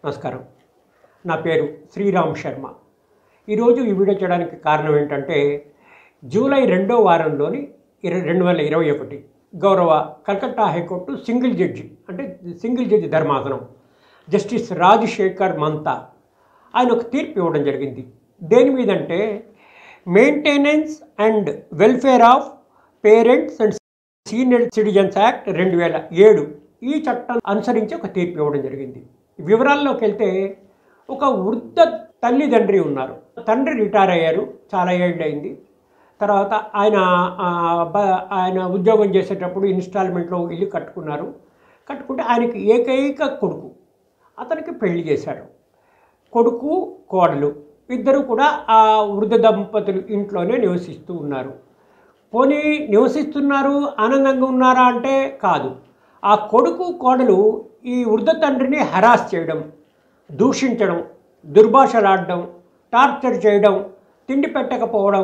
నమస్కారం నా పేరు శ్రీరామ్ శర్మ ఈరోజు ఈ వీడియో చేయడానికి కారణం ఏంటంటే జూలై రెండో వారంలోని ఇరవై రెండు వేల ఇరవై ఒకటి గౌరవ కలకత్తా హైకోర్టు సింగిల్ జడ్జి అంటే సింగిల్ జడ్జి ధర్మాసనం జస్టిస్ రాజశేఖర్ మంతా ఆయన ఒక తీర్పు ఇవ్వడం జరిగింది దేని మీదంటే maintenance and welfare of parents and senior citizens act రెండు వేల ఏడు ఈ చట్టం అనుసరించి ఒక తీర్పు ఇవ్వడం జరిగింది వివరాల్లోకి వెళ్తే ఒక వృద్ధ తల్లిదండ్రి ఉన్నారు తండ్రి రిటైర్ అయ్యారు చాలా ఏళ్ళు అయింది తర్వాత ఆయన ఆ, బ- ఆయన ఉద్యోగం చేసేటప్పుడు ఇన్స్టాల్మెంట్లో ఇల్లు కట్టుకున్నారు కట్టుకుంటే ఆయనకి ఏకైక కొడుకు అతనికి పెళ్లి చేశాడు కొడుకు కోడలు ఇద్దరు కూడా ఆ వృద్ధ దంపతులు ఇంట్లోనే నివసిస్తూ ఉన్నారు పోనీ నివసిస్తున్నారు ఆనందంగా ఉన్నారా అంటే కాదు ఆ కొడుకు కోడలు ఈ వృద్ధ తండ్రిని హరాస్ చేయడం దూషించడం దుర్భాషలాడడం టార్చర్ చేయడం తిండి పెట్టకపోవడం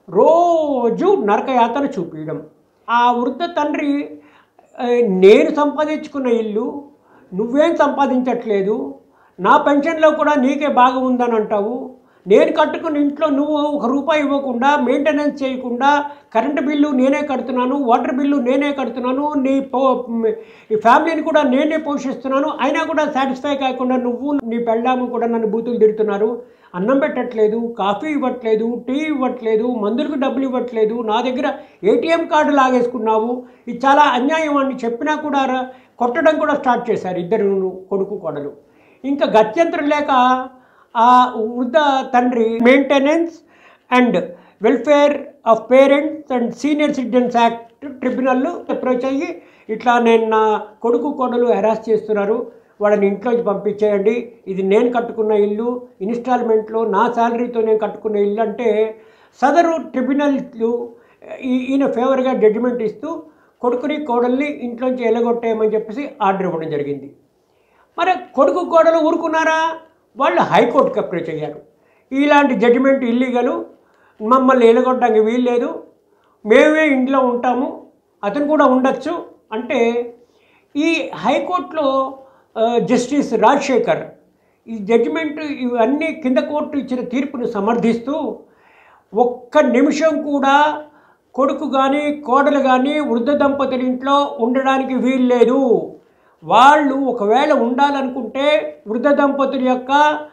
రోజు నరకయాతన చూపించడం ఆ వృద్ధ తండ్రి "ఏ, నేను సంపాదించుకున్న ఇల్లు నువ్వేం సంపాదించట్లేదు నా పెన్షన్లో కూడా నీకే బాగా ఉందని అంటావు నేను కట్టుకున్న ఇంట్లో నువ్వు ఒక రూపాయి ఇవ్వకుండా మెయింటెనెన్స్ చేయకుండా కరెంటు బిల్లు నేనే కడుతున్నాను వాటర్ బిల్లు నేనే కడుతున్నాను నీ పో ఈ ఫ్యామిలీని కూడా నేనే పోషిస్తున్నాను అయినా కూడా సాటిస్ఫై కాకుండా నువ్వు నీ పెళ్ళాము కూడా నన్ను బూతులు తిడుతున్నారు అన్నం పెట్టట్లేదు కాఫీ ఇవ్వట్లేదు టీ ఇవ్వట్లేదు మందులకు డబ్బులు ఇవ్వట్లేదు నా దగ్గర ఏటీఎం కార్డు లాగేసుకున్నావు ఇది చాలా అన్యాయం అని చెప్పినా కూడా ర- కొట్టడం కూడా స్టార్ట్ చేశారు ఇద్దరు కొడుకు కోడలు ఇంకా గత్యంతరం లేక ఆ వృద్ధ తండ్రి maintenance and welfare of parents and senior citizens act tribunal approach అయ్యి ఇట్లా నేను నా కొడుకు కోడలు హెరాస్ చేస్తున్నారు వాళ్ళని ఇంట్లోకి పంపించేయండి ఇది నేను కట్టుకున్న ఇల్లు ఇన్స్టాల్మెంట్లో నా శాలరీతో నేను కట్టుకున్న ఇల్లు అంటే సదరు ట్రిబ్యునల్లు ఈ- ఈయన ఫేవర్గా జడ్జిమెంట్ ఇస్తూ కొడుకుని కోడల్ని ఇంట్లోంచి ఎలగొట్టేయమని చెప్పేసి ఆర్డర్ ఇవ్వడం జరిగింది మరి కొడుకు కోడలు ఊరుకున్నారా వాళ్ళు హైకోర్టుకి అప్రోచ్ అయ్యారు ఇలాంటి జడ్జిమెంట్ ఇల్లీగలు మమ్మల్ని ఎలగొట్టడానికి వీల్లేదు మేమే ఇంట్లో ఉంటాము అతను కూడా ఉండొచ్చు అంటే ఈ హైకోర్టులో ఆ, జస్టిస్ రాజశేఖర్ ఈ జడ్జిమెంట్ ఇవన్నీ కింద కోర్టు ఇచ్చిన తీర్పును సమర్థిస్తూ ఒక్క నిమిషం కూడా కొడుకు కానీ కోడలు కానీ వృద్ధ దంపతుల ఇంట్లో ఉండడానికి వీల్లేదు వాళ్ళు ఒకవేళ ఉండాలనుకుంటే వృద్ధ దంపతుల యొక్క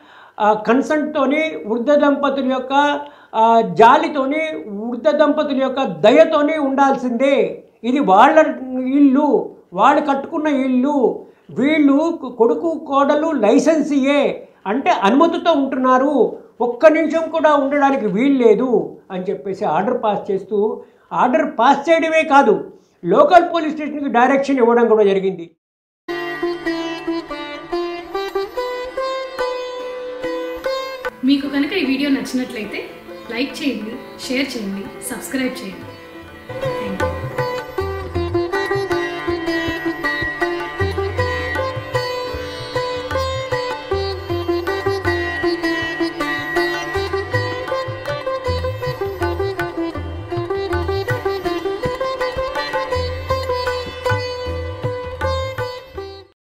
కన్సంట్తోని వృద్ధ దంపతుల యొక్క ఆ, జాలితోని వృద్ధ దంపతుల యొక్క దయతోని ఉండాల్సిందే ఇది వాళ్ళ ఇల్లు వాళ్ళు కట్టుకున్న ఇల్లు వీళ్ళు కొడుకు కోడలు లైసెన్సీయే అంటే అనుమతితో ఉంటున్నారు ఒక్క నిమిషం కూడా ఉండడానికి వీల్లేదు అని చెప్పేసి ఆర్డర్ పాస్ చేస్తూ ఆర్డర్ పాస్ చేయడమే కాదు లోకల్ పోలీస్ స్టేషన్కి డైరెక్షన్ ఇవ్వడం కూడా జరిగింది మీకు కనుక ఈ వీడియో నచ్చినట్లయితే లైక్ చేయండి షేర్ చేయండి సబ్స్క్రైబ్ చేయండి